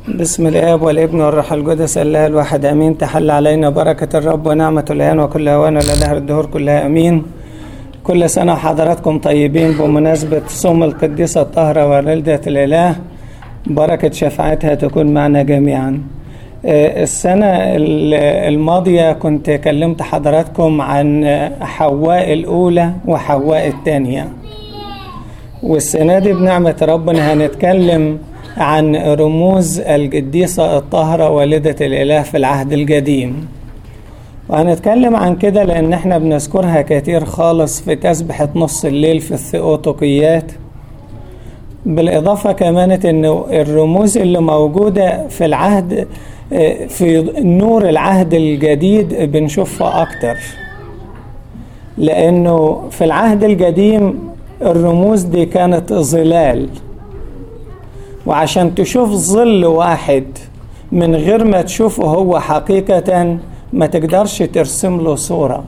بسم الاب والابن والروح القدس الله الواحد امين تحل علينا بركه الرب ونعمه الان وكل اوان ولا دهر الدهور كلها امين كل سنه وحضراتكم طيبين بمناسبه صوم القديسه الطاهره والده الاله بركه شفاعتها تكون معنا جميعا السنة الماضية كنت كلمت حضراتكم عن حواء الأولى وحواء الثانية والسنة دي بنعمة ربنا هنتكلم عن رموز القديسة الطاهرة والدة الإله في العهد القديم وهنتكلم عن كده لأن احنا بنذكرها كتير خالص في تسبحة نص الليل في الثيوتوقيات بالإضافة كمان إن الرموز اللي موجودة في العهد في نور العهد الجديد بنشوفها أكتر لأنه في العهد القديم الرموز دي كانت ظلال وعشان تشوف ظل واحد من غير ما تشوفه هو حقيقة ما تقدرش ترسم له صورة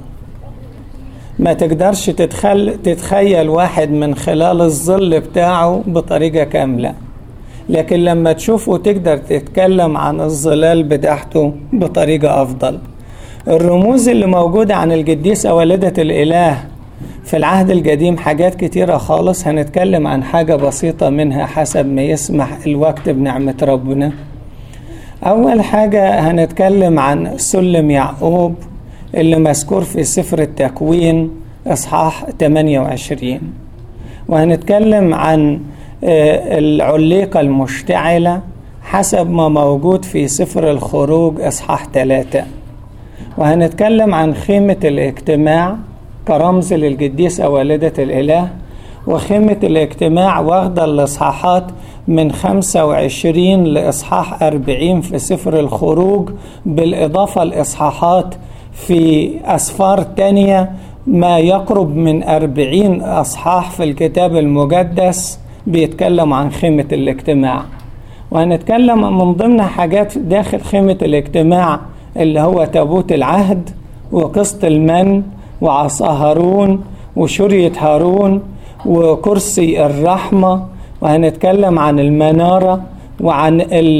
ما تقدرش تتخل تتخيل واحد من خلال الظل بتاعه بطريقة كاملة لكن لما تشوفه تقدر تتكلم عن الظلال بتاعته بطريقة أفضل الرموز اللي موجودة عن القديسة والدة الإله في العهد القديم حاجات كتيرة خالص هنتكلم عن حاجة بسيطة منها حسب ما يسمح الوقت بنعمة ربنا أول حاجة هنتكلم عن سلم يعقوب اللي مذكور في سفر التكوين إصحاح 28 وهنتكلم عن العليقة المشتعلة حسب ما موجود في سفر الخروج إصحاح 3 وهنتكلم عن خيمة الاجتماع كرمز للقديسة والدة الإله وخيمة الاجتماع واخدة الإصحاحات من 25 لإصحاح 40 في سفر الخروج بالإضافة لإصحاحات في أسفار تانية ما يقرب من 40 أصحاح في الكتاب المقدس بيتكلم عن خيمة الاجتماع وهنتكلم من ضمن حاجات داخل خيمة الاجتماع اللي هو تابوت العهد وقسط المن وعصا هارون وشرية هارون وكرسي الرحمة وهنتكلم عن المنارة وعن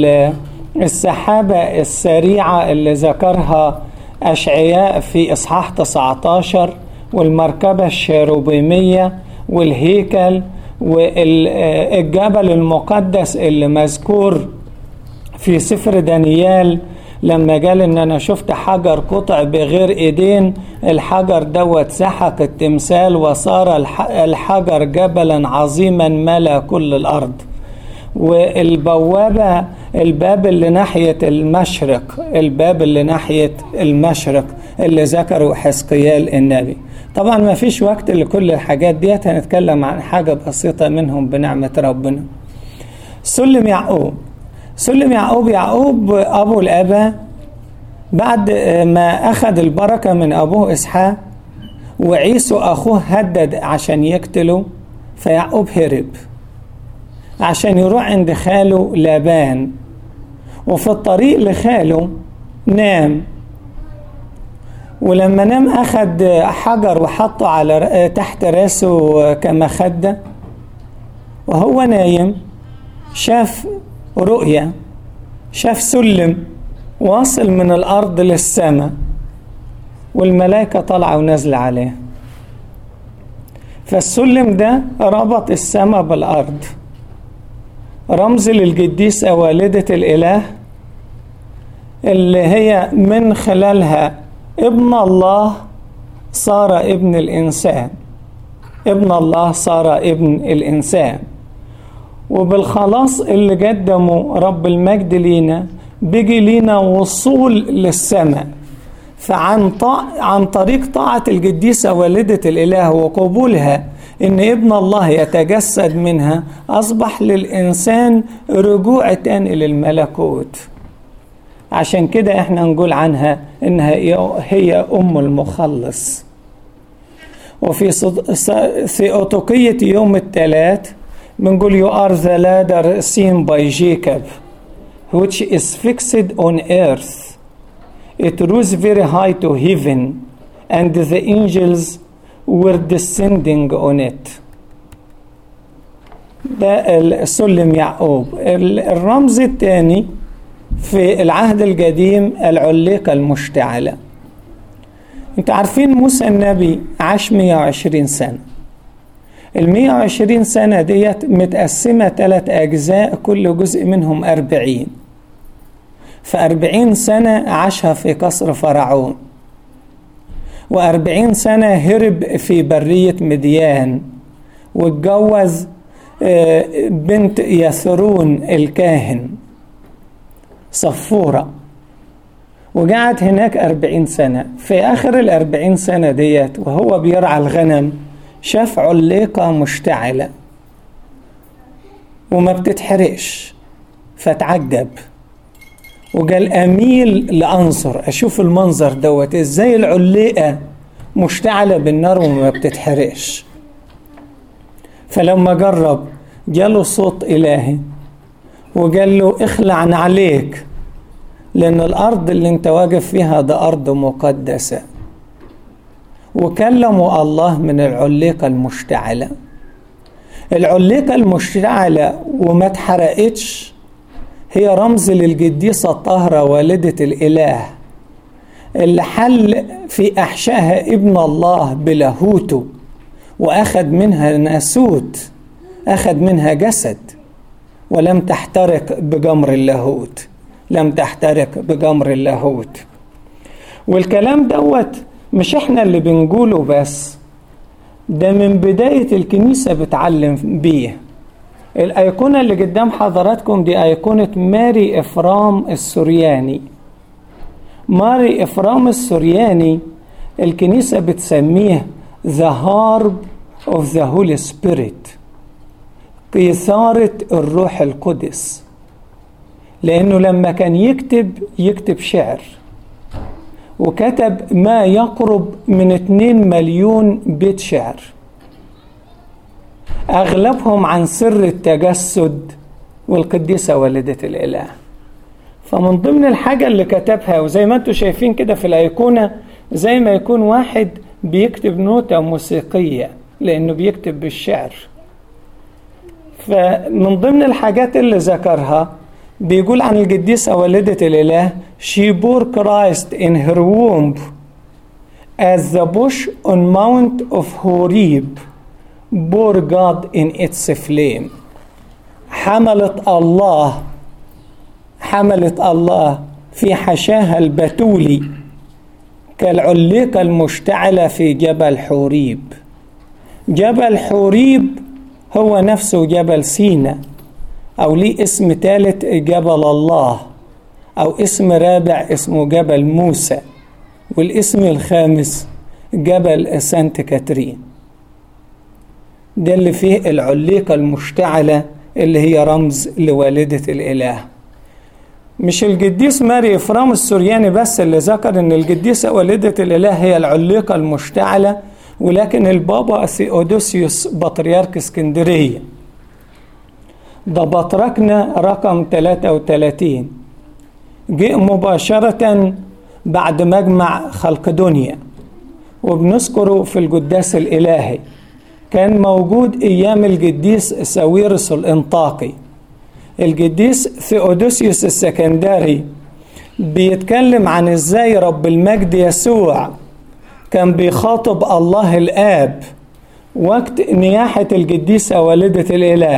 السحابة السريعة اللي ذكرها أشعياء في إصحاح 19 والمركبة الشيروبيمية والهيكل والجبل المقدس اللي مذكور في سفر دانيال لما قال ان انا شفت حجر قطع بغير ايدين الحجر دوت سحق التمثال وصار الحجر جبلا عظيما ملا كل الارض والبوابة الباب اللي ناحية المشرق الباب اللي ناحية المشرق اللي ذكره حزقيال النبي طبعا ما فيش وقت لكل الحاجات ديت هنتكلم عن حاجة بسيطة منهم بنعمة ربنا سلم يعقوب سلم يعقوب يعقوب أبو الآباء بعد ما أخذ البركة من أبوه إسحاق وعيسو أخوه هدد عشان يقتله فيعقوب هرب عشان يروح عند خاله لابان وفي الطريق لخاله نام ولما نام أخد حجر وحطه على تحت راسه كمخدة وهو نايم شاف رؤية شاف سلم واصل من الأرض للسماء والملائكة طالعة ونازلة عليه فالسلم ده ربط السماء بالأرض رمز للقديسة والدة الإله اللي هي من خلالها ابن الله صار ابن الإنسان ابن الله صار ابن الإنسان وبالخلاص اللي قدمه رب المجد لينا بيجي لينا وصول للسماء فعن طاع عن طريق طاعة القديسة والدة الإله وقبولها إن ابن الله يتجسد منها أصبح للإنسان رجوع تاني للملكوت عشان كده احنا نقول عنها إنها هي أم المخلص وفي ثيوتوقية يوم الثلاث بنقول you are the ladder seen by Jacob which is fixed on earth it rose very high to heaven and the angels were descending on it ده سلم يعقوب الرمز الثاني في العهد القديم العليقة المشتعلة انت عارفين موسى النبي عاش 120 سنة ال 120 سنة ديت متقسمة ثلاث أجزاء كل جزء منهم أربعين فأربعين سنة عاشها في قصر فرعون وأربعين سنة هرب في برية مديان واتجوز بنت يثرون الكاهن صفورة وقعد هناك أربعين سنة في آخر الأربعين سنة ديت وهو بيرعى الغنم شاف عليقة مشتعلة وما بتتحرقش فتعجب وقال أميل لأنظر أشوف المنظر دوت إزاي العليقة مشتعلة بالنار وما بتتحرقش فلما جرب جاله صوت إلهي وقال له اخلع عليك لأن الأرض اللي أنت واقف فيها ده أرض مقدسة وكلموا الله من العليقة المشتعلة العليقة المشتعلة وما اتحرقتش هي رمز للقديسة الطاهرة والدة الإله اللي حل في أحشائها ابن الله بلاهوته وأخذ منها ناسوت أخذ منها جسد ولم تحترق بجمر اللاهوت لم تحترق بجمر اللاهوت والكلام دوت مش احنا اللي بنقوله بس ده من بداية الكنيسة بتعلم بيه الأيقونة اللي قدام حضراتكم دي أيقونة ماري إفرام السورياني ماري إفرام السورياني الكنيسة بتسميه The Harp of the Holy Spirit قيثارة الروح القدس لأنه لما كان يكتب يكتب شعر وكتب ما يقرب من 2 مليون بيت شعر أغلبهم عن سر التجسد والقديسة والدة الإله فمن ضمن الحاجة اللي كتبها وزي ما انتم شايفين كده في الأيقونة زي ما يكون واحد بيكتب نوتة موسيقية لأنه بيكتب بالشعر فمن ضمن الحاجات اللي ذكرها بيقول عن القديسة والدة الإله she bore Christ in her womb as the bush on Mount of Horeb bore God in its flame حملت الله حملت الله في حشاها البتولي كالعليقة المشتعلة في جبل حوريب جبل حوريب هو نفسه جبل سينا أو ليه اسم ثالث جبل الله أو اسم رابع اسمه جبل موسى والاسم الخامس جبل سانت كاترين ده اللي فيه العليقة المشتعلة اللي هي رمز لوالدة الإله مش القديس ماري إفرام السورياني بس اللي ذكر إن القديسة والدة الإله هي العليقة المشتعلة ولكن البابا ثيودوسيوس بطريرك اسكندرية ده بطركنا رقم 33 جاء مباشرة بعد مجمع خلق دنيا وبنذكره في القداس الإلهي كان موجود أيام القديس ساويرس الإنطاقي القديس ثيودوسيوس السكندري بيتكلم عن ازاي رب المجد يسوع كان بيخاطب الله الآب وقت نياحة القديسة والدة الإله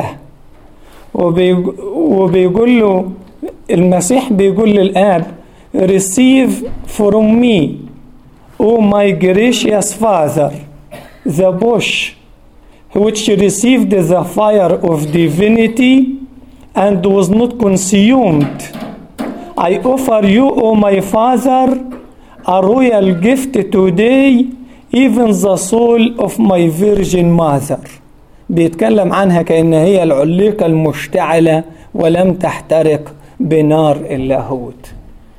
وبيقول له المسيح بيقول للآب receive from me O my gracious Father the bush which received the fire of divinity and was not consumed I offer you O my Father a royal gift today even the soul of my virgin mother بيتكلم عنها كأن هي العليقة المشتعلة ولم تحترق بنار اللاهوت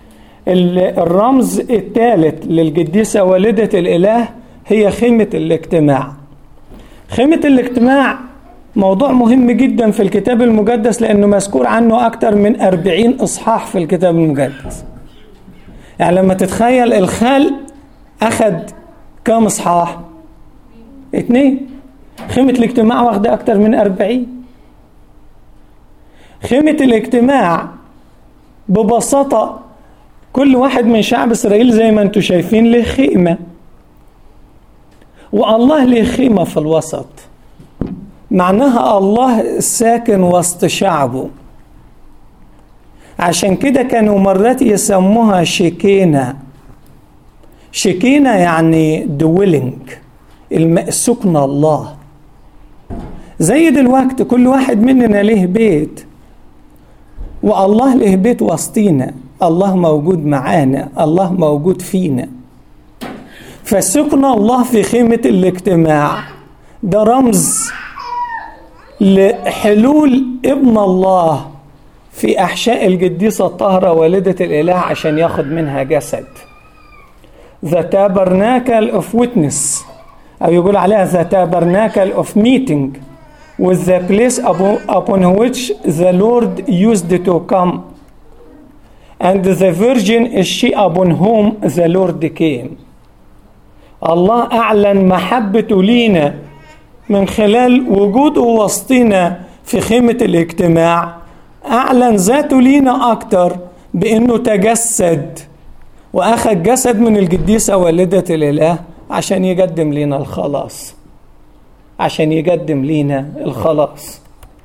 الرمز الثالث للقديسة والدة الإله هي خيمة الاجتماع خيمة الاجتماع موضوع مهم جدا في الكتاب المقدس لأنه مذكور عنه أكثر من أربعين إصحاح في الكتاب المقدس يعني لما تتخيل الخلق أخذ كم إصحاح اتنين خيمة الاجتماع واخدة أكتر من أربعين خيمة الاجتماع ببساطة كل واحد من شعب إسرائيل زي ما انتم شايفين له خيمة والله له خيمة في الوسط معناها الله ساكن وسط شعبه عشان كده كانوا مرات يسموها شكينة شكينة يعني دويلنج سكن الله زي دلوقتي كل واحد مننا له بيت والله له بيت وسطينا الله موجود معانا الله موجود فينا فسكن الله في خيمة الاجتماع ده رمز لحلول ابن الله في أحشاء القديسة الطاهرة والدة الإله عشان ياخد منها جسد The tabernacle of witness أو يقول عليها the tabernacle of meeting with the place upon which the Lord used to come and the virgin is she upon whom the Lord came الله أعلن محبته لينا من خلال وجوده وسطنا في خيمة الاجتماع أعلن ذاته لينا أكتر بأنه تجسد وأخذ جسد من القديسة والدة الإله عشان يقدم لنا الخلاص عشان يقدم لنا الخلاص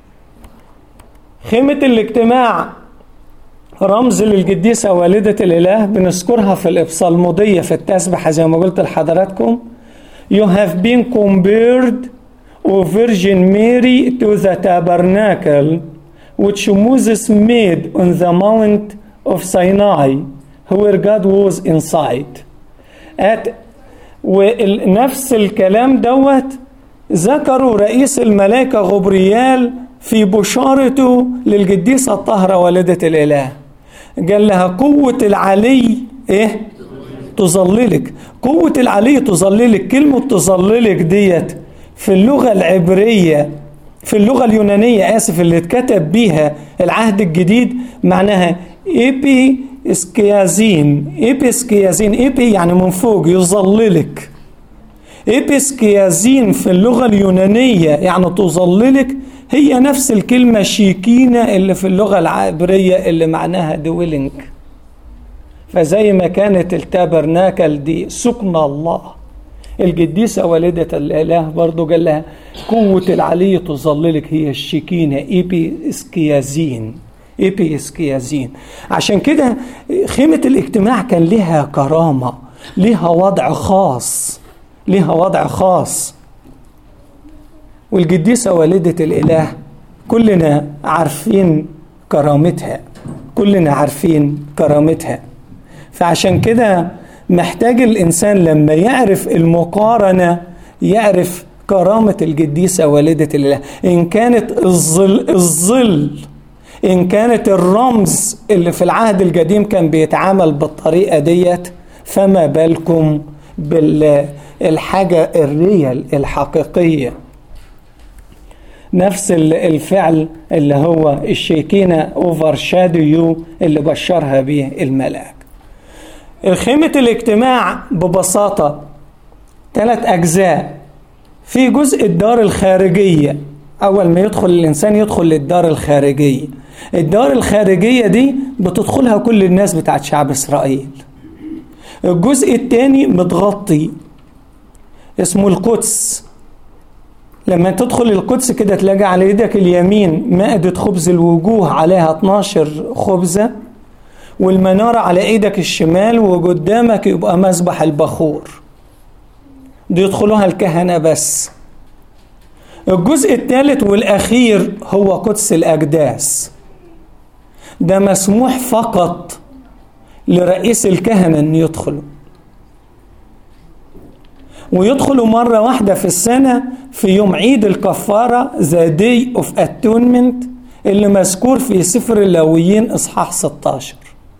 خيمة الاجتماع رمز للقديسة والدة الإله بنذكرها في الإبصالمودية في التسبحة زي ما قلت لحضراتكم You have been compared, O Virgin Mary, to the tabernacle which Moses made on the Mount of Sinai where God was inside. At ونفس الكلام دوت ذكروا رئيس الملائكة غبريال في بشارته للقديسة الطاهرة والدة الإله قال لها قوة العلي إيه؟ تظللك قوة العلي تظللك كلمة تظللك ديت في اللغة العبرية في اللغة اليونانية آسف اللي اتكتب بيها العهد الجديد معناها إيبي اسكيازين إيبي اسكيازين إيبي يعني من فوق يظللك إبسكيازين في اللغة اليونانية يعني تظللك هي نفس الكلمة شيكينة اللي في اللغة العبرية اللي معناها دويلنج فزي ما كانت التابرناكل دي سكن الله القديسة والدة الإله برضو قال لها قوة العلي تظللك هي الشكينة إيبي اسكيازين إيبي اسكيازين عشان كده خيمة الاجتماع كان لها كرامة لها وضع خاص لها وضع خاص والقديسة والدة الإله كلنا عارفين كرامتها كلنا عارفين كرامتها فعشان كده محتاج الإنسان لما يعرف المقارنة يعرف كرامة القديسة والدة الإله إن كانت الظل الظل إن كانت الرمز اللي في العهد القديم كان بيتعامل بالطريقة ديت فما بالكم بالحاجة الريال الحقيقية نفس الفعل اللي هو الشيكينة اوفر شادو يو اللي بشرها به الملاك خيمة الاجتماع ببساطة ثلاث أجزاء في جزء الدار الخارجية أول ما يدخل الإنسان يدخل للدار الخارجية الدار الخارجية دي بتدخلها كل الناس بتاعت شعب إسرائيل الجزء الثاني متغطي اسمه القدس لما تدخل القدس كده تلاقي على يدك اليمين مائدة خبز الوجوه عليها 12 خبزة والمنارة على ايدك الشمال وقدامك يبقى مسبح البخور دي يدخلوها الكهنة بس الجزء الثالث والأخير هو قدس الأقداس ده مسموح فقط لرئيس الكهنة أن يدخلوا ويدخلوا مرة واحدة في السنة في يوم عيد الكفارة The Day of Atonement اللي مذكور في سفر اللاويين إصحاح 16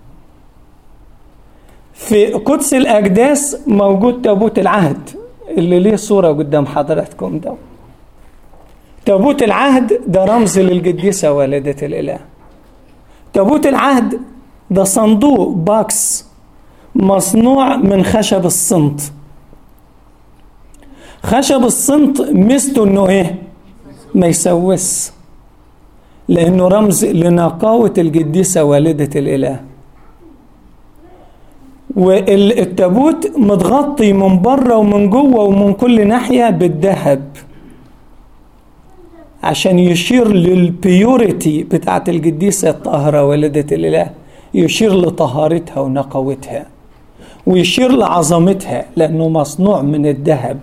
في قدس الأقداس موجود تابوت العهد اللي ليه صورة قدام حضراتكم ده تابوت العهد ده رمز للقديسة والدة الإله تابوت العهد ده صندوق باكس مصنوع من خشب الصمت خشب الصمت ميزته انه ايه ما يسوس لأنه رمز لنقاوة القديسة والدة الإله والتابوت متغطي من بره ومن جوه ومن كل ناحية بالذهب عشان يشير للبيوريتي بتاعت القديسة الطاهرة والدة الإله يشير لطهارتها ونقاوتها ويشير لعظمتها لأنه مصنوع من الذهب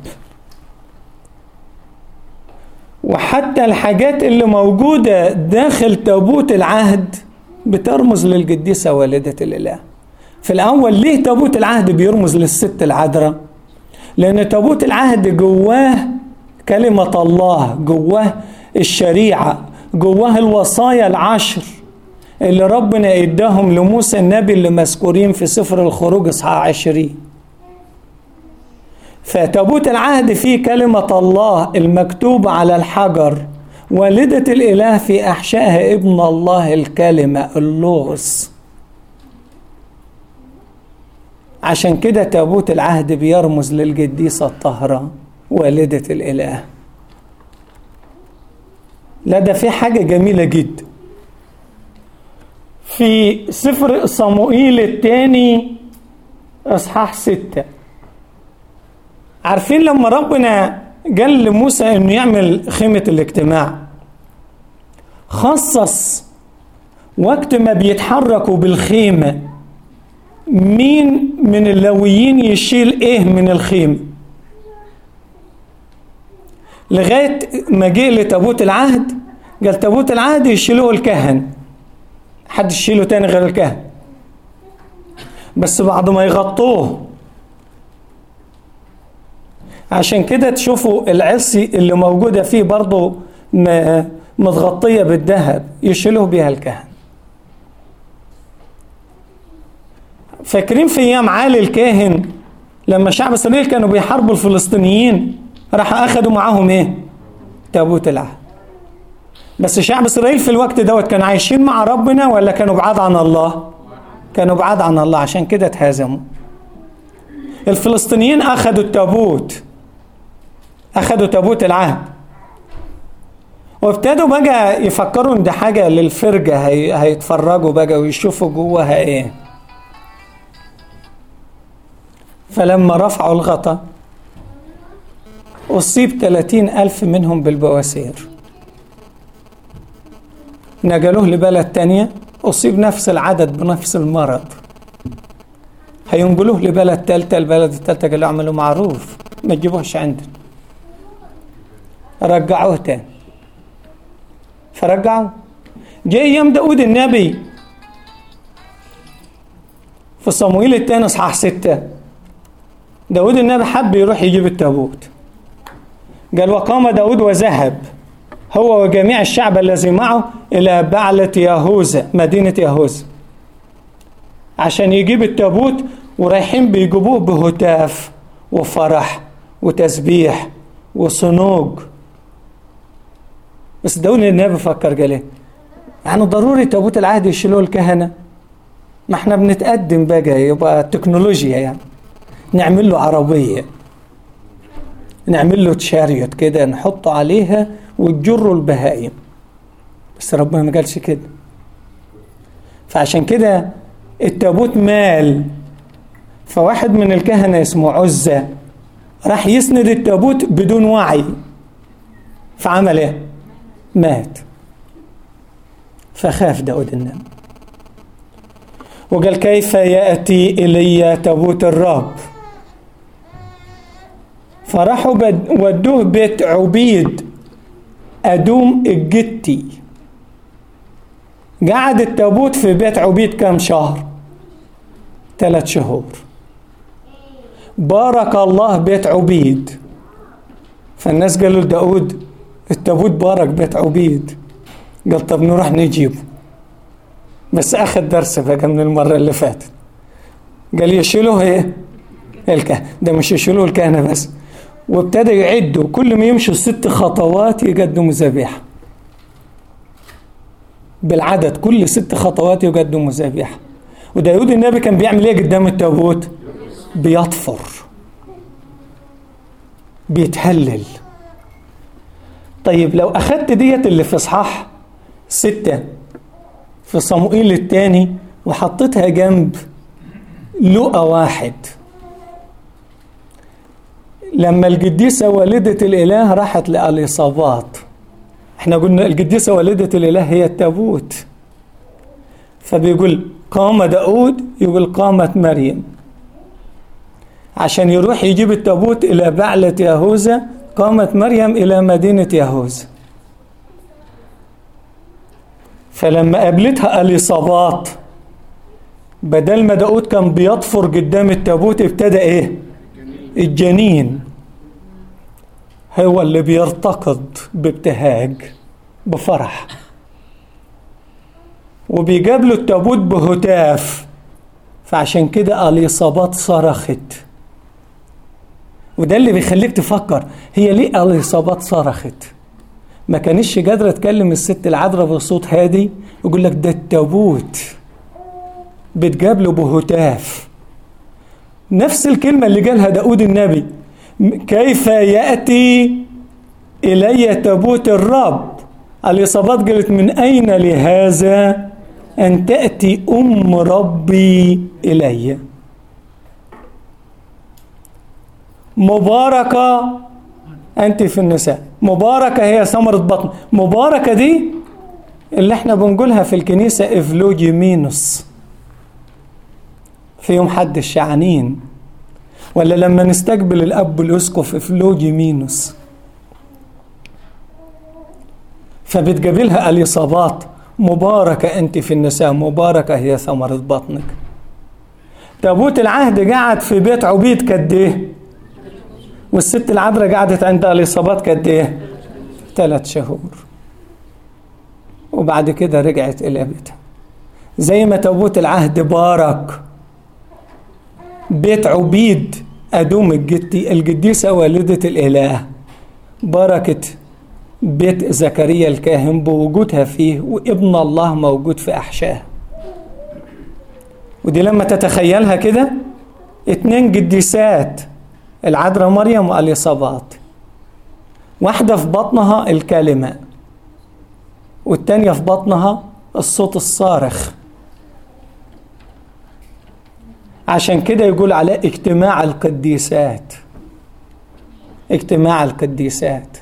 وحتى الحاجات اللي موجودة داخل تابوت العهد بترمز للقديسة والدة الإله في الأول ليه تابوت العهد بيرمز للست العذراء لأن تابوت العهد جواه كلمة الله جواه الشريعة جواه الوصايا العشر اللي ربنا اداهم لموسى النبي اللي مذكورين في سفر الخروج اصحاح عشرين فتابوت العهد فيه كلمة الله المكتوبة على الحجر والدة الإله في أحشائها ابن الله الكلمة اللغز عشان كده تابوت العهد بيرمز للقديسة الطاهرة والدة الإله لا ده في حاجة جميلة جدا في سفر صموئيل الثاني اصحاح ستة عارفين لما ربنا قال لموسى انه يعمل خيمة الاجتماع خصص وقت ما بيتحركوا بالخيمة مين من اللويين يشيل ايه من الخيمة لغاية ما جه لتابوت العهد قال تابوت العهد يشيلوه الكهن حد يشيله تاني غير الكهن بس بعد ما يغطوه عشان كده تشوفوا العصي اللي موجودة فيه برضه متغطية بالذهب يشيلوه بيها الكهن فاكرين في ايام عالي الكاهن لما شعب اسرائيل كانوا بيحاربوا الفلسطينيين راح اخدوا معاهم ايه تابوت العهد بس شعب اسرائيل في الوقت دوت كانوا عايشين مع ربنا ولا كانوا بعاد عن الله كانوا بعاد عن الله عشان كده اتهزموا الفلسطينيين اخذوا التابوت اخذوا تابوت العهد وابتدوا بقى يفكروا ان ده حاجه للفرجه هي... هيتفرجوا بقى ويشوفوا جواها ايه فلما رفعوا الغطا أصيب ثلاثين ألف منهم بالبواسير نقلوه لبلد تانية أصيب نفس العدد بنفس المرض هينقلوه لبلد تالتة البلد التالتة قالوا اعملوا معروف ما تجيبوهش عندنا رجعوه تاني فرجعوا جاء ايام داود النبي في صمويل الثاني اصحاح ستة داود النبي حب يروح يجيب التابوت قال وقام داود وذهب هو وجميع الشعب الذي معه إلى بعلة يهوذا مدينة يهوذا عشان يجيب التابوت ورايحين بيجيبوه بهتاف وفرح وتسبيح وصنوج بس داود النبي فكر قال ايه يعني ضروري تابوت العهد يشيلوه الكهنه ما احنا بنتقدم بقى يبقى تكنولوجيا يعني نعمل له عربيه نعمل له تشاريوت كده نحطه عليها وتجره البهائم بس ربنا ما قالش كده فعشان كده التابوت مال فواحد من الكهنة اسمه عزة راح يسند التابوت بدون وعي فعمل ايه مات فخاف داود النبي وقال كيف يأتي إلي تابوت الرب فراحوا ودوه بيت عبيد أدوم الجتي قعد التابوت في بيت عبيد كام شهر ثلاث شهور بارك الله بيت عبيد فالناس قالوا لداود التابوت بارك بيت عبيد قال طب نروح نجيبه بس اخذ درس بقى من المره اللي فاتت قال يشيلوه ايه الكهنة ده مش يشيلوه الكهنة بس وابتدى يعدوا كل ما يمشوا ست خطوات يقدموا ذبيحة بالعدد كل ست خطوات يقدموا ذبيحة وداود النبي كان بيعمل ايه قدام التابوت بيطفر بيتهلل طيب لو اخدت ديت اللي في اصحاح ستة في صموئيل الثاني وحطيتها جنب لقى واحد لما القديسة والدة الإله راحت لأليصابات احنا قلنا القديسة والدة الإله هي التابوت فبيقول قام داود يقول قامت مريم عشان يروح يجيب التابوت إلى بعلة يهوذا قامت مريم إلى مدينة يهوذا فلما قابلتها اليصابات بدل ما داود كان بيطفر قدام التابوت ابتدى ايه الجنين هو اللي بيرتقض بابتهاج بفرح وبيقابلوا التابوت بهتاف فعشان كده اليصابات صرخت وده اللي بيخليك تفكر هي ليه اليصابات صرخت ما كانش قادرة تكلم الست العذراء بصوت هادي يقول لك ده التابوت بتقابله بهتاف نفس الكلمة اللي قالها داود النبي كيف يأتي إلي تابوت الرب الإصابات قالت من أين لهذا أن تأتي أم ربي إلي مباركة أنت في النساء مباركة هي ثمرة بطن مباركة دي اللي احنا بنقولها في الكنيسة إفلوجيمينوس في يوم حد الشعانين ولا لما نستقبل الأب الأسقف إفلوجيمينوس فبتقابلها الإصابات مباركة أنت في النساء مباركة هي ثمرة بطنك تابوت العهد قعد في بيت عبيد قد ايه والست العذراء قعدت عند الإصابات قد ايه ثلاث شهور وبعد كده رجعت إلى بيتها زي ما تابوت العهد بارك بيت عبيد أدوم الجدي القديسة والدة الإله باركت بيت زكريا الكاهن بوجودها فيه وابن الله موجود في أحشاه ودي لما تتخيلها كده اتنين قديسات العذراء مريم واليصابات واحدة في بطنها الكلمة والتانية في بطنها الصوت الصارخ عشان كده يقول عليه اجتماع القديسات اجتماع القديسات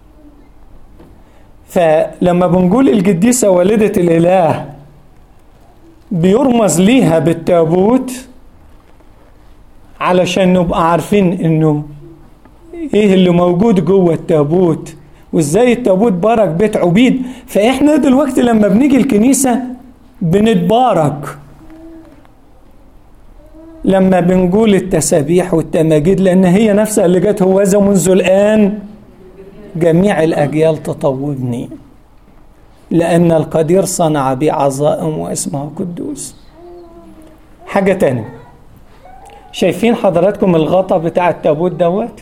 فلما بنقول القديسة والدة الإله بيرمز ليها بالتابوت علشان نبقى عارفين انه ايه اللي موجود جوه التابوت وازاي التابوت بارك بيت عبيد فاحنا دلوقتي لما بنيجي الكنيسة بنتبارك لما بنقول التسابيح والتماجيد لان هي نفسها اللي جت هوذا منذ الان جميع الاجيال تطوبني لان القدير صنع بي عظائم واسمه قدوس حاجه تانية شايفين حضراتكم الغطا بتاع التابوت دوت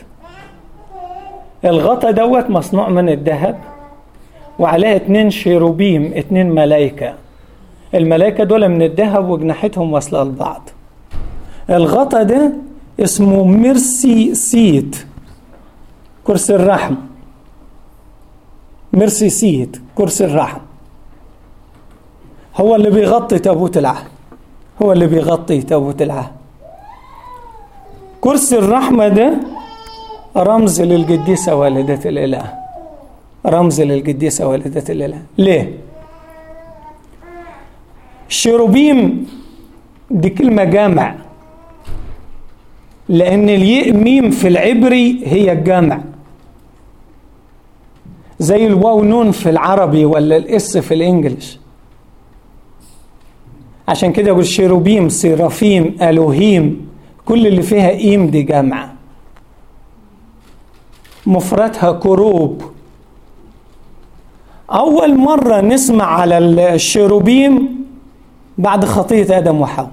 الغطا دوت مصنوع من الذهب وعليه اتنين شيروبيم اتنين ملايكة الملايكة دول من الذهب وجناحتهم واصلة لبعض الغطا ده اسمه ميرسي سيت كرسي الرحم ميرسي سيت كرسي الرحم هو اللي بيغطي تابوت العهد هو اللي بيغطي تابوت العهد كرسي الرحمة ده رمز للقديسة والدة الإله رمز للقديسة والدة الإله ليه؟ شيروبيم دي كلمة جامع لأن الياء ميم في العبري هي الجامع زي الواو نون في العربي ولا الاس في الانجليش عشان كده يقول شيروبيم سيرافيم الوهيم كل اللي فيها ايم دي جامعة مفردها كروب أول مرة نسمع على الشيروبيم بعد خطية آدم وحواء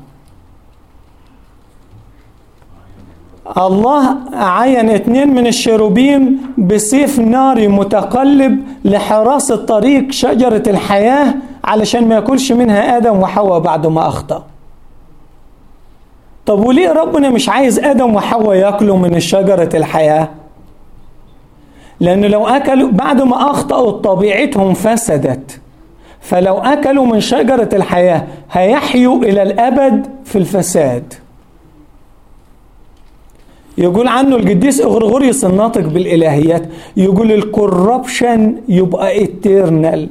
الله عين اتنين من الشيروبيم بسيف ناري متقلب لحراسة طريق شجرة الحياة علشان ما ياكلش منها آدم وحواء بعد ما أخطأ طب وليه ربنا مش عايز آدم وحواء ياكلوا من شجرة الحياة لأن لو أكلوا بعد ما أخطأوا طبيعتهم فسدت فلو أكلوا من شجرة الحياة هيحيوا إلى الأبد في الفساد يقول عنه القديس اغرغوريوس الناطق بالالهيات يقول الكوربشن يبقى اترنال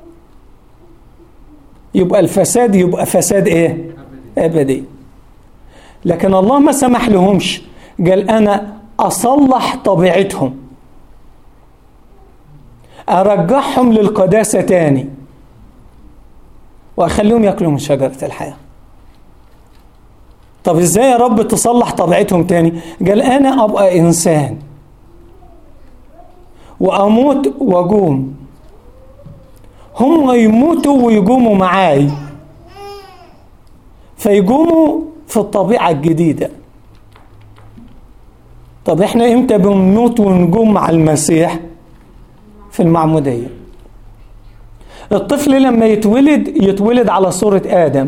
يبقى الفساد يبقى فساد ايه ابدي لكن الله ما سمح لهمش قال انا اصلح طبيعتهم ارجعهم للقداسه تاني واخليهم ياكلوا من شجره الحياه طب ازاي يا رب تصلح طبيعتهم تاني قال انا ابقى انسان واموت واقوم هم يموتوا ويقوموا معاي فيقوموا في الطبيعة الجديدة طب احنا امتى بنموت ونقوم مع المسيح في المعمودية الطفل لما يتولد يتولد على صورة آدم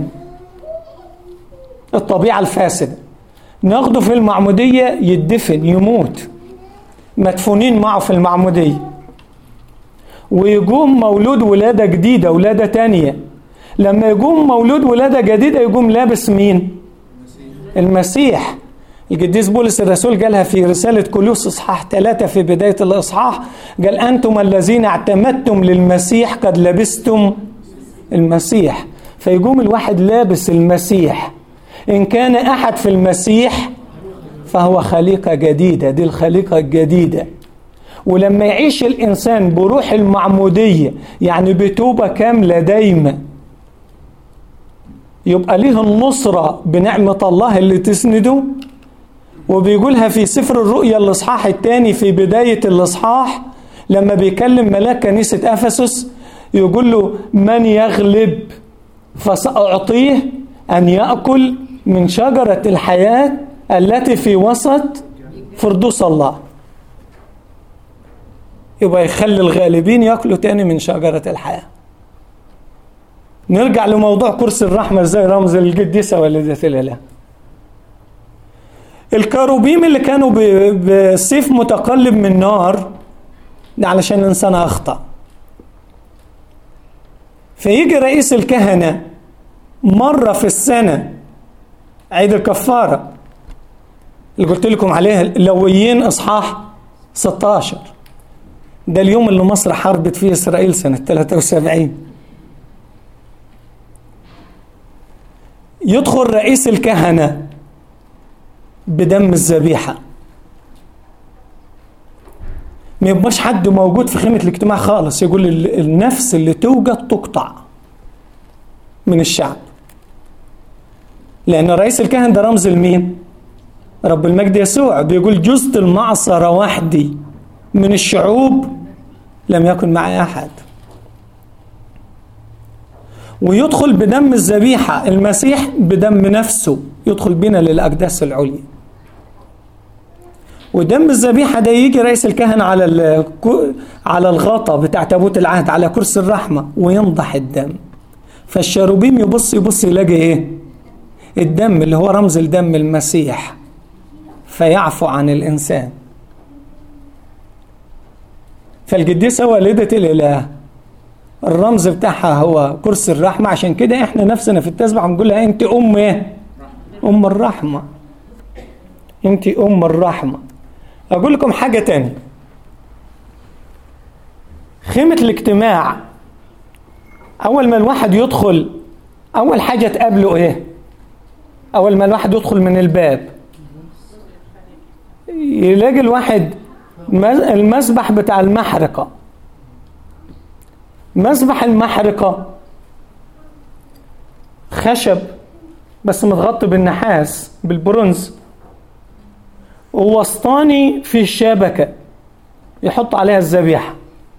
الطبيعة الفاسدة ناخده في المعمودية يدفن يموت مدفونين معه في المعمودية ويقوم مولود ولادة جديدة ولادة تانية لما يقوم مولود ولادة جديدة يقوم لابس مين المسيح القديس بولس الرسول قالها في رسالة كلوس إصحاح ثلاثة في بداية الإصحاح قال أنتم الذين اعتمدتم للمسيح قد لبستم المسيح فيقوم الواحد لابس المسيح إن كان أحد في المسيح فهو خليقة جديدة دي الخليقة الجديدة ولما يعيش الإنسان بروح المعمودية يعني بتوبة كاملة دايما يبقى ليه النصرة بنعمة الله اللي تسنده وبيقولها في سفر الرؤيا الإصحاح الثاني في بداية الإصحاح لما بيكلم ملاك كنيسة أفسس يقول له من يغلب فسأعطيه أن يأكل من شجرة الحياة التي في وسط فردوس الله يبقى يخلي الغالبين ياكلوا تاني من شجرة الحياة نرجع لموضوع كرسي الرحمة زي رمز القديسة والدة الإله الكروبيم اللي كانوا بسيف متقلب من نار ده علشان الإنسان أخطأ فيجي رئيس الكهنة مرة في السنة عيد الكفارة اللي قلت لكم عليه لويين إصحاح 16 ده اليوم اللي مصر حاربت فيه إسرائيل سنة 73 يدخل رئيس الكهنة بدم الذبيحة ما يبقاش حد موجود في خيمة الاجتماع خالص يقول النفس اللي توجد تقطع من الشعب لأن رئيس الكهنة ده رمز لمين؟ رب المجد يسوع بيقول جزت المعصرة وحدي من الشعوب لم يكن معي أحد ويدخل بدم الذبيحة المسيح بدم نفسه يدخل بنا للأقداس العليا ودم الذبيحة ده يجي رئيس الكهنة على على الغطا بتاع تابوت العهد على كرسي الرحمة وينضح الدم فالشاروبيم يبص يبص يلاقي ايه؟ الدم اللي هو رمز الدم المسيح فيعفو عن الإنسان فالقديسة والدة الإله الرمز بتاعها هو كرسي الرحمة عشان كده احنا نفسنا في التسبح بنقول لها انت ام ايه؟ ام الرحمة انت ام الرحمة اقول لكم حاجة تانية خيمة الاجتماع اول ما الواحد يدخل اول حاجة تقابله ايه؟ اول ما الواحد يدخل من الباب يلاقي الواحد المسبح بتاع المحرقة مسبح المحرقة خشب بس متغطي بالنحاس بالبرونز ووسطاني في الشبكة يحط عليها الذبيحة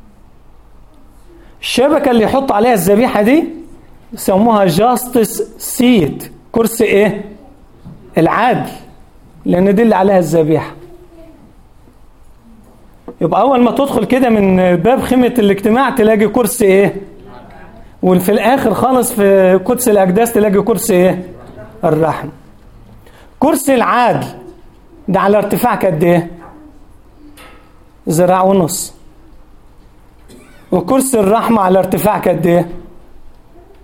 الشبكة اللي يحط عليها الذبيحة دي يسموها جاستس سيت كرسي ايه العدل لان دي اللي عليها الذبيحه يبقى اول ما تدخل كده من باب خيمه الاجتماع تلاقي كرسي ايه وفي الاخر خالص في قدس الاقداس تلاقي كرسي ايه الرحمه كرسي العدل ده على ارتفاع قد ايه ذراع ونص وكرسي الرحمه على ارتفاع قد ايه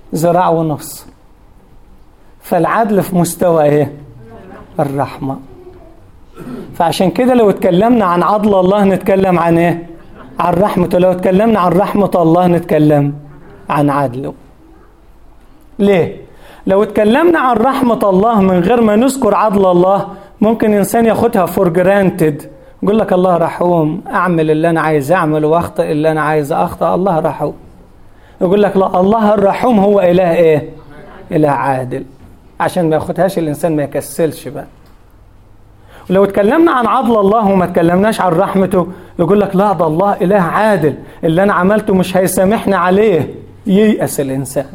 ذراع ونص فالعدل في مستوى ايه الرحمة فعشان كده لو اتكلمنا عن عدل الله نتكلم عن ايه عن رحمته لو اتكلمنا عن رحمة الله نتكلم عن عدله ليه لو اتكلمنا عن رحمة الله من غير ما نذكر عدل الله ممكن إنسان ياخدها فور جرانتد يقول لك الله رحوم أعمل اللي أنا عايز أعمله وأخطئ اللي أنا عايز أخطأ الله رحوم يقول لك لا الله الرحوم هو إله إيه إله عادل عشان ما ياخدهاش الإنسان ما يكسلش بقى ولو اتكلمنا عن عدل الله وما اتكلمناش عن رحمته يقول لك لا ده الله إله عادل اللي أنا عملته مش هيسامحني عليه ييأس الإنسان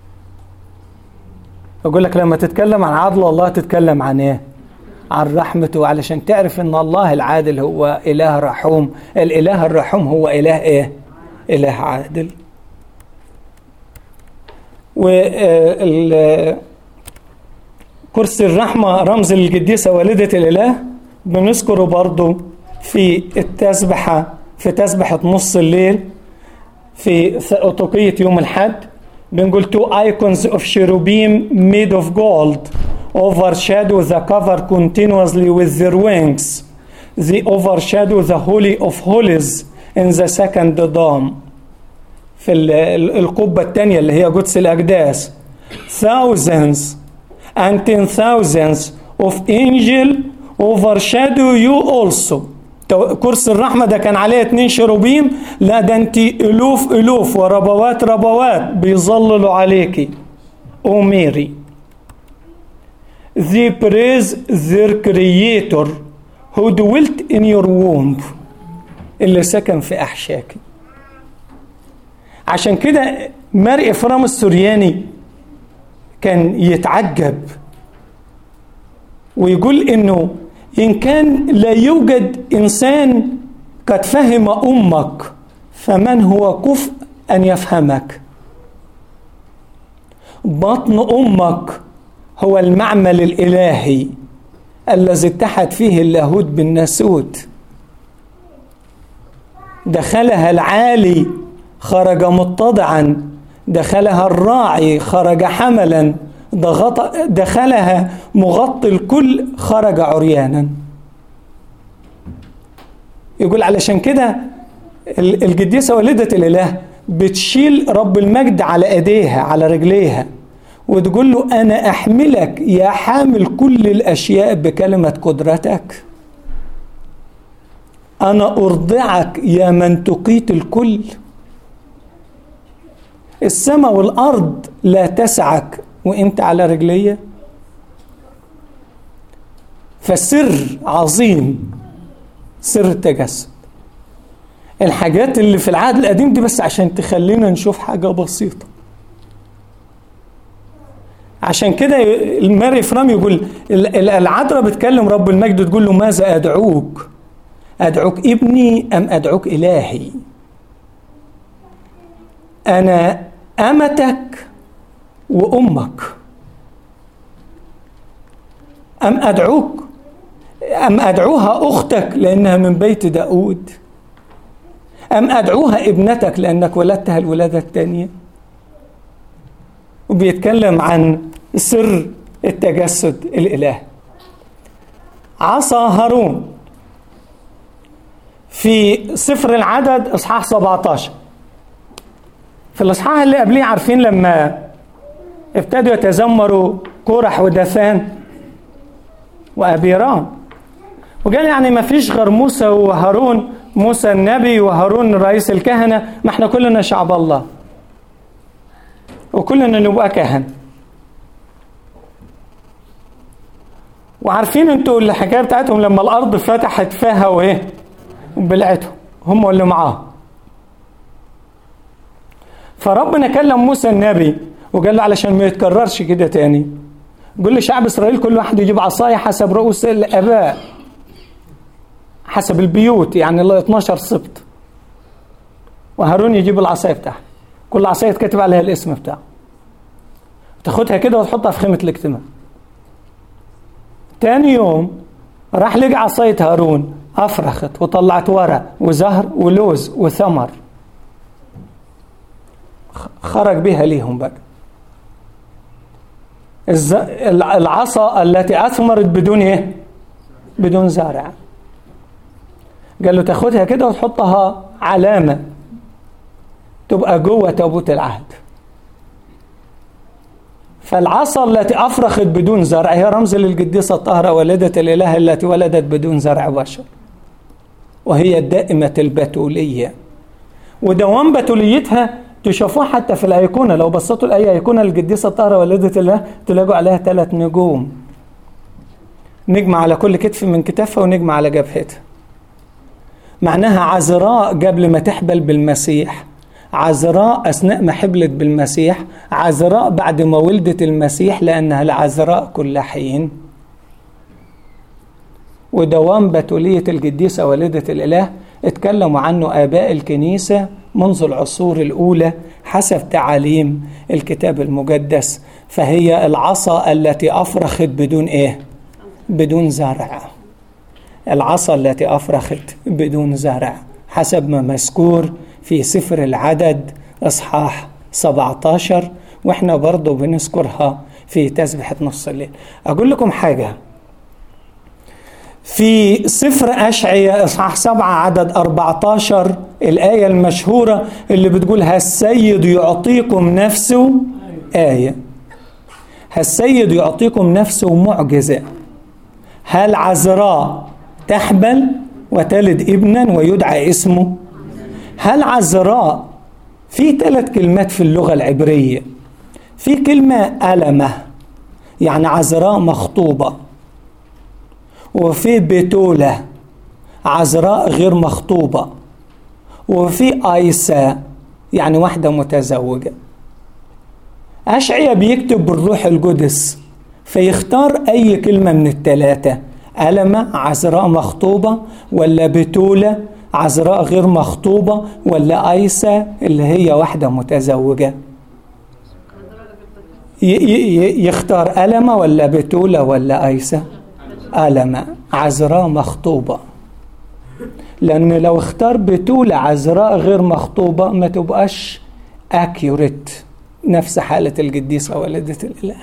يقول لك لما تتكلم عن عدل الله تتكلم عن ايه عن رحمته علشان تعرف ان الله العادل هو اله رحوم الاله الرحوم هو اله ايه اله عادل و كرسي الرحمة رمز القديسة والدة الإله بنذكره برضو في التسبحة في تسبحة نص الليل في أطوقية يوم الحد بنقول two icons of cherubim made of gold overshadow the cover continuously with their wings. They overshadow the holy of holies in the second dome. في القبة الثانية اللي هي قدس الأقداس. Thousands and ten thousands of angels overshadow you also. كرسي الرحمة ده كان عليه اتنين شروبيم لا ده انت الوف الوف وربوات ربوات بيظللوا عليكي او ميري They praise their creator who dwelt in your womb اللي سكن في أحشاكي عشان كده ماري إفرام السورياني كان يتعجب ويقول إنه إن كان لا يوجد إنسان قد فهم أمك فمن هو كفء أن يفهمك بطن أمك هو المعمل الإلهي الذي اتحد فيه اللاهوت بالناسوت دخلها العالي خرج متضعا دخلها الراعي خرج حملا دخلها مغطي الكل خرج عريانا يقول علشان كده القديسة والدة الإله بتشيل رب المجد على ايديها على رجليها وتقول له أنا أحملك يا حامل كل الأشياء بكلمة قدرتك أنا أرضعك يا من تقيت الكل السماء والأرض لا تسعك وانت على رجليه فسر عظيم سر التجسد الحاجات اللي في العهد القديم دي بس عشان تخلينا نشوف حاجة بسيطة عشان كده الماري فرام يقول العذراء بتكلم رب المجد تقول له ماذا أدعوك أدعوك ابني أم أدعوك إلهي أنا أمتك وأمك أم أدعوك أم أدعوها أختك لأنها من بيت داود أم أدعوها ابنتك لأنك ولدتها الولادة الثانية وبيتكلم عن سر التجسد الإلهي عصا هارون في سفر العدد إصحاح 17 في الإصحاح اللي قبليه عارفين لما ابتدوا يتذمروا كورح ودثان وأبيرام وقال يعني ما فيش غير موسى وهارون موسى النبي وهارون رئيس الكهنة ما احنا كلنا شعب الله وكلنا نبقى كهنة وعارفين انتوا الحكايه بتاعتهم لما الارض فتحت فيها وايه وبلعتهم هم واللي معاه فربنا كلم موسى النبي وقال له علشان ما يتكررش كده تاني قول لشعب اسرائيل كل واحد يجيب عصايه حسب رؤوس الاباء حسب البيوت يعني ال 12 سبط وهارون يجيب العصايه بتاعها كل عصايه يتكتب عليها الاسم بتاعه تاخدها كده وتحطها في خيمه الاجتماع تاني يوم راح لقى عصايه هارون افرخت وطلعت ورق وزهر ولوز وثمر خرج بها ليهم بقى العصا التي أثمرت بدون إيه؟ بدون زرع قال له تاخدها كده وتحطها علامة تبقى جوه تابوت العهد فالعصا التي أفرخت بدون زرع هي رمز للقديسة الطاهرة والدة الإله التي ولدت بدون زرع بشر وهي الدائمة البتولية ودوام بتوليتها تشوفوها حتى في الأيقونة لو بصيتوا لأي أيقونة القديسة الطاهرة والدة الله تلاقوا عليها ثلاث نجوم نجم على كل كتف من كتافها ونجم على جبهتها معناها عذراء قبل ما تحبل بالمسيح عذراء أثناء ما حبلت بالمسيح عذراء بعد ما ولدت المسيح لأنها العذراء كل حين ودوام بتولية القديسة والدة الإله اتكلموا عنه آباء الكنيسة منذ العصور الأولى حسب تعاليم الكتاب المقدس فهي العصا التي أفرخت بدون إيه؟ بدون زرع العصا التي أفرخت بدون زرع حسب ما مذكور في سفر العدد إصحاح 17 وإحنا برضو بنذكرها في تسبحة نص الليل أقول لكم حاجة في سفر أشعية إصحاح سبعة عدد 14 الآية المشهورة اللي بتقول هالسيد يعطيكم نفسه آية هالسيد يعطيكم نفسه معجزة هل عذراء تحبل وتلد ابنا ويدعى اسمه هل عذراء في ثلاث كلمات في اللغة العبرية في كلمة ألمة يعني عذراء مخطوبة وفي بتولة عذراء غير مخطوبة وفي آيسا يعني واحدة متزوجة أشعية بيكتب بالروح القدس فيختار أي كلمة من الثلاثة ألمة عذراء مخطوبة ولا بتولة عذراء غير مخطوبة ولا أيسا اللي هي واحدة متزوجة يختار ألمة ولا بتولة ولا أيسا ألمة عذراء مخطوبة لأن لو اختار بتولة عذراء غير مخطوبة ما تبقاش أكيوريت نفس حالة القديسة والدة الإله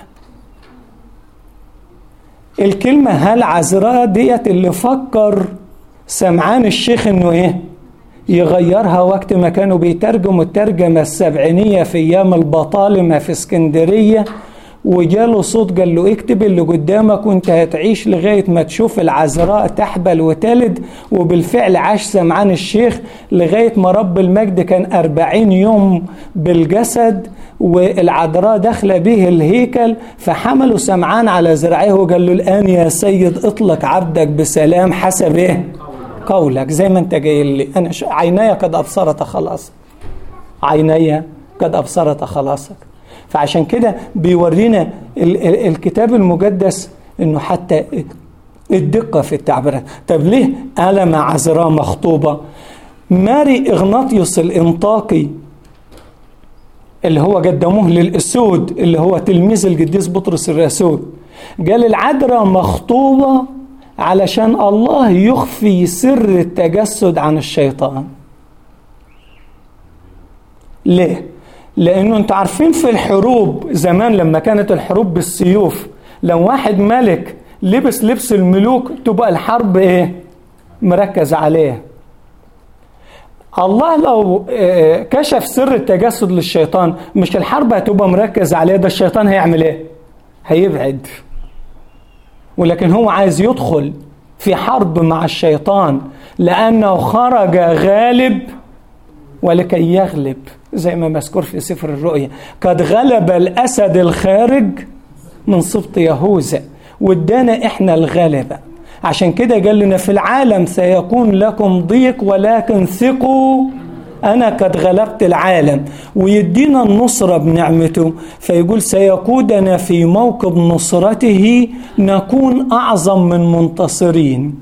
الكلمة هل عذراء ديت اللي فكر سمعان الشيخ انه ايه يغيرها وقت ما كانوا بيترجموا الترجمة السبعينية في أيام البطالمة في اسكندرية وجاله صوت قال له اكتب اللي قدامك وانت هتعيش لغاية ما تشوف العذراء تحبل وتلد وبالفعل عاش سمعان الشيخ لغاية ما رب المجد كان أربعين يوم بالجسد والعذراء داخلة به الهيكل فحملوا سمعان على ذراعيه وقال له الآن يا سيد اطلق عبدك بسلام حسب ايه قولك زي ما انت جاي لي انا عيناي قد ابصرت خلاص عيناي قد ابصرت خلاصك فعشان كده بيورينا الكتاب المقدس انه حتى الدقه في التعبيرات طب ليه ألم عذراء مخطوبه ماري اغناطيوس الانطاقي اللي هو قدموه للاسود اللي هو تلميذ القديس بطرس الرسول قال العذراء مخطوبه علشان الله يخفي سر التجسد عن الشيطان ليه لانه انتوا عارفين في الحروب زمان لما كانت الحروب بالسيوف لو واحد ملك لبس لبس الملوك تبقى الحرب ايه مركز عليه الله لو كشف سر التجسد للشيطان مش الحرب هتبقى مركز عليه ده الشيطان هيعمل ايه هيبعد ولكن هو عايز يدخل في حرب مع الشيطان لأنه خرج غالب ولكي يغلب زي ما مذكور في سفر الرؤيا قد غلب الأسد الخارج من سبط يهوذا وادانا احنا الغلبة عشان كده قال لنا في العالم سيكون لكم ضيق ولكن ثقوا أنا قد غلبت العالم ويدينا النصرة بنعمته فيقول سيقودنا في موكب نصرته نكون أعظم من منتصرين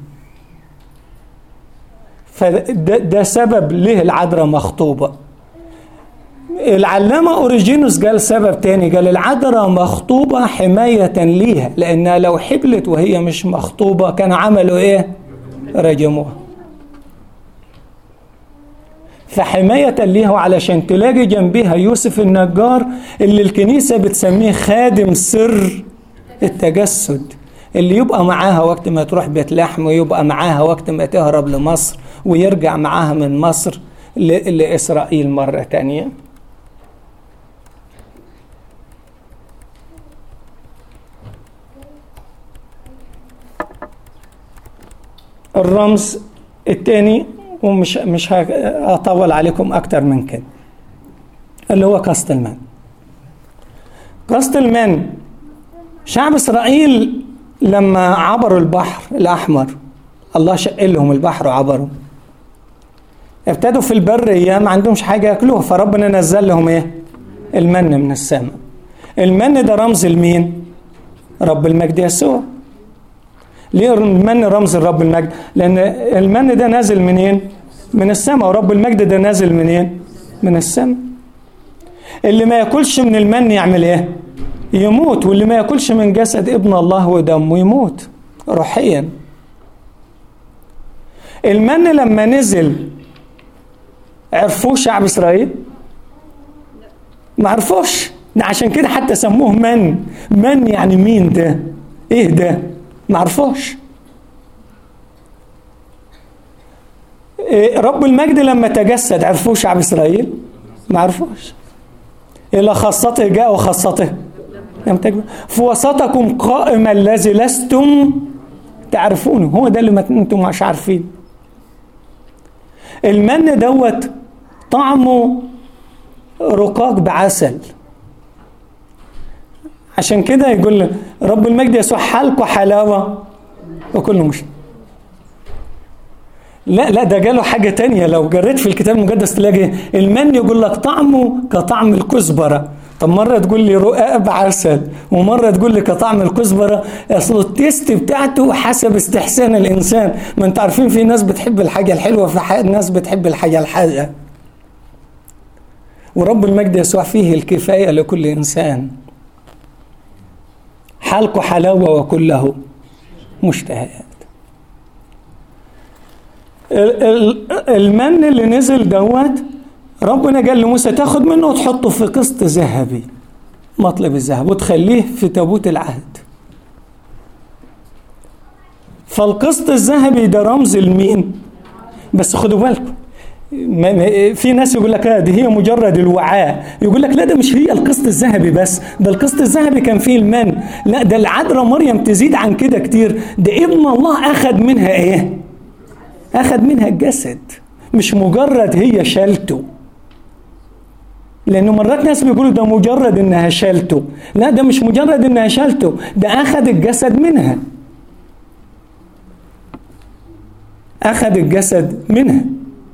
فده ده سبب ليه العذراء مخطوبة العلامة أوريجينوس قال سبب تاني قال العذراء مخطوبة حماية ليها لأنها لو حبلت وهي مش مخطوبة كان عملوا إيه؟ رجموها فحماية ليها علشان تلاقي جنبها يوسف النجار اللي الكنيسة بتسميه خادم سر التجسد اللي يبقى معاها وقت ما تروح بيت لحم ويبقى معاها وقت ما تهرب لمصر ويرجع معاها من مصر لإسرائيل مرة تانية الرمز الثاني ومش مش هطول عليكم اكتر من كده اللي هو كاستلمان كاستلمان شعب اسرائيل لما عبروا البحر الاحمر الله شق لهم البحر وعبروا ابتدوا في البرية ما عندهمش حاجة ياكلوها فربنا نزل لهم ايه المن من السماء المن ده رمز لمين رب المجد يسوع ليه المن رمز الرب المجد لان المن ده نازل منين من السماء ورب المجد ده نازل منين من السماء اللي ما ياكلش من المن يعمل ايه يموت واللي ما ياكلش من جسد ابن الله ودمه يموت روحيا المن لما نزل عرفوه شعب اسرائيل ما عرفوش عشان كده حتى سموه من من يعني مين ده ايه ده ما عرفوش رب المجد لما تجسد عرفوه شعب اسرائيل ما عرفوش الى خاصته جاء وخاصته لم تجد في وسطكم قائم الذي لستم تعرفونه هو ده اللي ما انتم مش عارفين المن دوت طعمه رقاق بعسل عشان كده يقول رب المجد يسوع حالكوا حلاوه وكله مش لا لا ده جاله حاجة تانية لو جريت في الكتاب المقدس تلاقي المن يقول لك طعمه كطعم الكزبرة طب مرة تقول لي رقاق بعسل ومرة تقول لي كطعم الكزبرة أصل التيست بتاعته حسب استحسان الإنسان ما أنت عارفين في ناس بتحب الحاجة الحلوة في ناس بتحب الحاجة الحادقة ورب المجد يسوع فيه الكفاية لكل إنسان حالكوا حلاوة وكله مشتهيات المن اللي نزل دوت ربنا قال لموسى تاخد منه وتحطه في قسط ذهبي مطلب الذهب وتخليه في تابوت العهد فالقسط الذهبي ده رمز لمين بس خدوا بالكم في ناس يقول لك دي هي مجرد الوعاء يقول لك لا ده مش هي القسط الذهبي بس ده القسط الذهبي كان فيه المن لا ده العذراء مريم تزيد عن كده كتير ده ابن الله اخذ منها ايه اخذ منها الجسد مش مجرد هي شالته لانه مرات ناس بيقولوا ده مجرد انها شالته لا ده مش مجرد انها شالته ده اخذ الجسد منها اخذ الجسد منها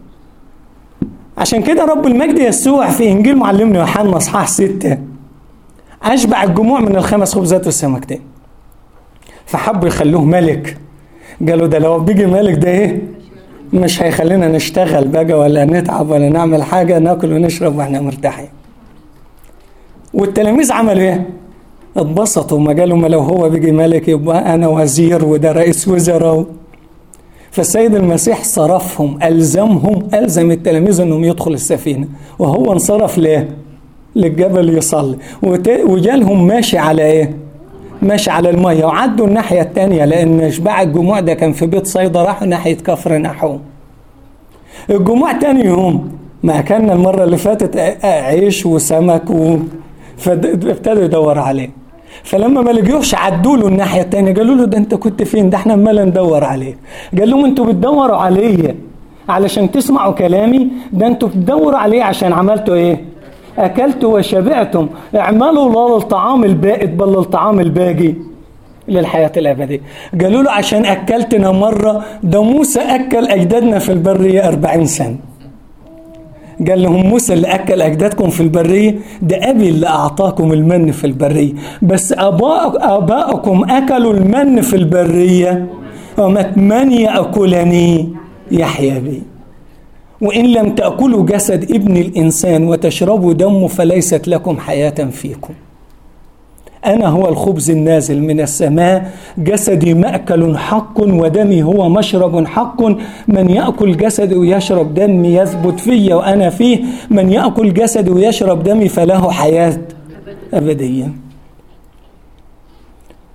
عشان كده رب المجد يسوع في انجيل معلمنا يوحنا اصحاح ستة اشبع الجموع من الخمس خبزات والسمكتين فحبوا يخلوه ملك قالوا ده لو بيجي ملك ده ايه مش هيخلينا نشتغل بقى ولا نتعب ولا نعمل حاجة ناكل ونشرب واحنا مرتاحين والتلاميذ عملوا ايه اتبسطوا ما قالوا ما لو هو بيجي ملك يبقى انا وزير وده رئيس وزراء فالسيد المسيح صرفهم ألزمهم ألزم التلاميذ أنهم يدخل السفينة وهو انصرف ليه؟ للجبل يصلي وجالهم ماشي على إيه؟ ماشي على المية وعدوا الناحية التانية لأن إشباع الجموع ده كان في بيت صيدا راحوا ناحية كفر نحوم الجموع تاني يوم ما أكلنا المرة اللي فاتت عيش وسمك و... فابتدوا يدوروا عليه فلما ما لقيوش عدوا له الناحيه الثانيه قالوا له ده انت كنت فين ده احنا عمال ندور عليك قال لهم انتوا بتدوروا عليا علشان تسمعوا كلامي ده انتوا بتدوروا عليه عشان عملتوا ايه اكلتوا وشبعتم اعملوا لا للطعام البائد بل للطعام الباقي للحياة الأبدية قالوا له عشان أكلتنا مرة ده موسى أكل أجدادنا في البرية أربعين سنة قال لهم موسى اللي أكل أجدادكم في البرية ده أبي اللي أعطاكم المن في البرية بس آباءكم أكلوا المن في البرية ومت من يأكلني يحيى بي وإن لم تأكلوا جسد ابن الإنسان وتشربوا دمه فليست لكم حياة فيكم أنا هو الخبز النازل من السماء جسدي مأكل حق ودمي هو مشرب حق من يأكل جسدي ويشرب دمي يثبت في وأنا فيه من يأكل جسدي ويشرب دمي فله حياة أبدية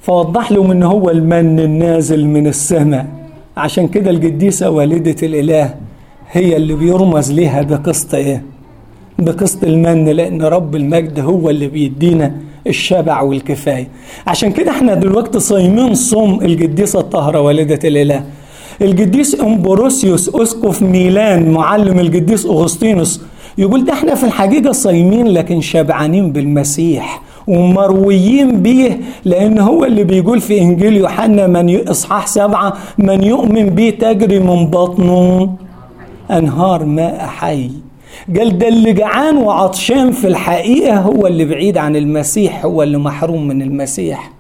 فوضح لهم ان هو المن النازل من السماء عشان كده القديسة والدة الإله هي اللي بيرمز ليها بقسط ايه بقسط المن لأن رب المجد هو اللي بيدينا الشبع والكفاية عشان كده احنا دلوقتي صايمين صوم القديسة الطاهرة والدة الإله القديس امبروسيوس اسقف ميلان معلم القديس اغسطينوس يقول ده احنا في الحقيقه صايمين لكن شبعانين بالمسيح ومرويين بيه لان هو اللي بيقول في انجيل يوحنا من اصحاح سبعه من يؤمن بيه تجري من بطنه انهار ماء حي قال ده اللي جعان وعطشان في الحقيقه هو اللي بعيد عن المسيح هو اللي محروم من المسيح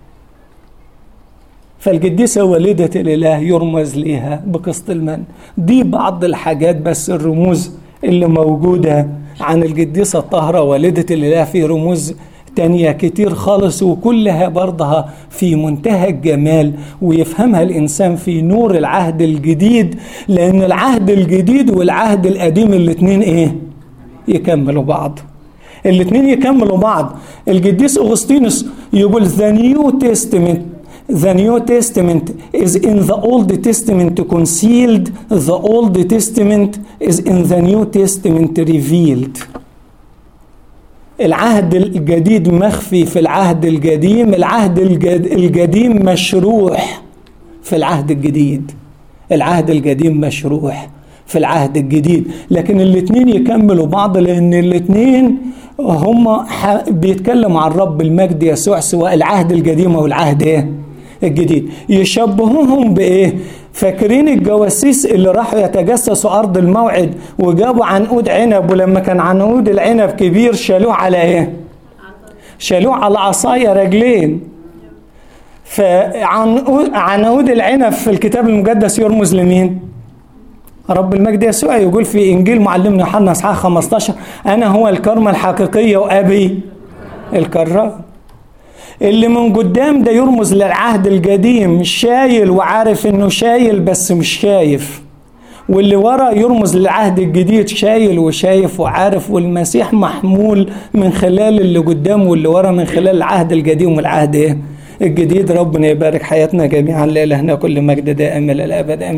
فالقديسة والدة الإله يرمز ليها بقسط المن دي بعض الحاجات بس الرموز اللي موجودة عن القديسة الطاهرة والدة الإله في رموز تانية كتير خالص وكلها برضها في منتهى الجمال ويفهمها الإنسان في نور العهد الجديد لأن العهد الجديد والعهد القديم الاتنين إيه؟ يكملوا بعض الاتنين يكملوا بعض القديس أغسطينوس يقول the New Testament the New Testament is in the Old Testament concealed, the Old Testament is in the New Testament revealed. العهد الجديد مخفي في العهد القديم العهد القديم مشروح في العهد الجديد العهد القديم مشروح في العهد الجديد لكن الاثنين يكملوا بعض لان الاثنين هم بيتكلموا عن رب المجد يسوع سواء العهد القديم او العهد ايه الجديد يشبهوهم بايه فاكرين الجواسيس اللي راحوا يتجسسوا ارض الموعد وجابوا عنقود عنب ولما كان عنقود العنب كبير شالوه على ايه شالوه على عصايه رجلين فعنقود العنب في الكتاب المقدس يرمز لمين رب المجد يسوع يقول في انجيل معلمنا يوحنا اصحاح 15 انا هو الكرمه الحقيقيه وابي الكرام اللي من قدام ده يرمز للعهد القديم شايل وعارف انه شايل بس مش شايف واللي ورا يرمز للعهد الجديد شايل وشايف وعارف والمسيح محمول من خلال اللي قدام واللي ورا من خلال العهد القديم والعهد ايه الجديد ربنا يبارك حياتنا جميعا لإلهنا كل مجد دائم الى الابد امين